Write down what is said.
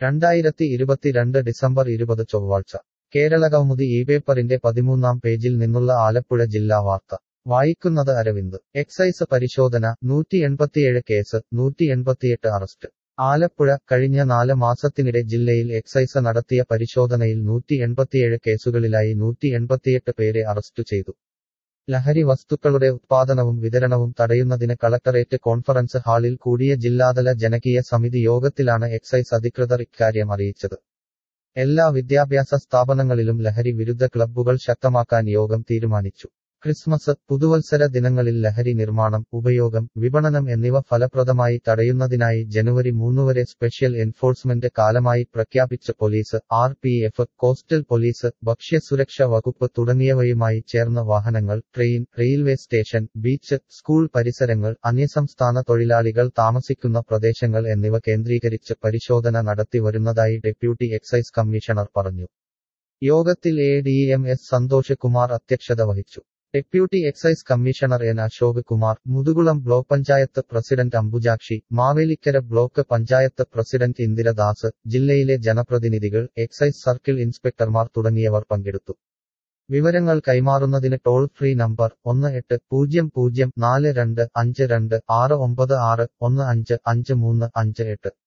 രണ്ടായിരത്തി ഇരുപത്തിരണ്ട് ഡിസംബർ ഇരുപത് ചൊവ്വാഴ്ച കേരള കൗമുദി ഈ പേപ്പറിന്റെ പതിമൂന്നാം പേജിൽ നിന്നുള്ള ആലപ്പുഴ ജില്ലാ വാർത്ത വായിക്കുന്നത് അരവിന്ദ് എക്സൈസ് പരിശോധന നൂറ്റി എൺപത്തിയേഴ് കേസ് നൂറ്റി എൺപത്തിയെട്ട് അറസ്റ്റ് ആലപ്പുഴ കഴിഞ്ഞ നാല് മാസത്തിനിടെ ജില്ലയിൽ എക്സൈസ് നടത്തിയ പരിശോധനയിൽ നൂറ്റി എൺപത്തിയേഴ് കേസുകളിലായി നൂറ്റി എൺപത്തിയെട്ട് പേരെ അറസ്റ്റു ചെയ്തു ലഹരി വസ്തുക്കളുടെ ഉത്പാദനവും വിതരണവും തടയുന്നതിന് കളക്ടറേറ്റ് കോൺഫറൻസ് ഹാളിൽ കൂടിയ ജില്ലാതല ജനകീയ സമിതി യോഗത്തിലാണ് എക്സൈസ് അധികൃതർ ഇക്കാര്യം അറിയിച്ചത് എല്ലാ വിദ്യാഭ്യാസ സ്ഥാപനങ്ങളിലും ലഹരി വിരുദ്ധ ക്ലബ്ബുകൾ ശക്തമാക്കാൻ യോഗം തീരുമാനിച്ചു ക്രിസ്മസ് പുതുവത്സര ദിനങ്ങളിൽ ലഹരി നിർമ്മാണം ഉപയോഗം വിപണനം എന്നിവ ഫലപ്രദമായി തടയുന്നതിനായി ജനുവരി മൂന്ന് വരെ സ്പെഷ്യൽ എൻഫോഴ്സ്മെന്റ് കാലമായി പ്രഖ്യാപിച്ച police R P F coastal police ഭക്ഷ്യസുരക്ഷ വകുപ്പ് തുടങ്ങിയവയുമായി ചേർന്ന വാഹനങ്ങൾ train railway station beach school പരിസരങ്ങൾ അന്യസംസ്ഥാന തൊഴിലാളികൾ താമസിക്കുന്ന പ്രദേശങ്ങൾ എന്നിവ കേന്ദ്രീകരിച്ച് പരിശോധന നടത്തി വരുന്നതായി ഡെപ്യൂട്ടി എക്സൈസ് കമ്മീഷണർ പറഞ്ഞു യോഗത്തിൽ A D M S Santhosh Kumar അധ്യക്ഷത വഹിച്ചു deputy excise commissioner N Ashok Kumar Muthukulam block panchayat president Ambujakshi Mavelikkara block panchayat president Indiradas ജില്ലയിലെ ജനപ്രതിനിധികൾ എക്സൈസ് സർക്കിൾ ഇൻസ്പെക്ടർമാർ തുടങ്ങിയവർ പങ്കെടുത്തു വിവരങ്ങൾ കൈമാറുന്നതിന് ടോൾ ഫ്രീ നമ്പർ ഒന്ന് എട്ട് പൂജ്യം പൂജ്യം നാല് രണ്ട് അഞ്ച് രണ്ട് ആറ് ഒമ്പത് ആറ് ഒന്ന് അഞ്ച് അഞ്ച് മൂന്ന് അഞ്ച് എട്ട്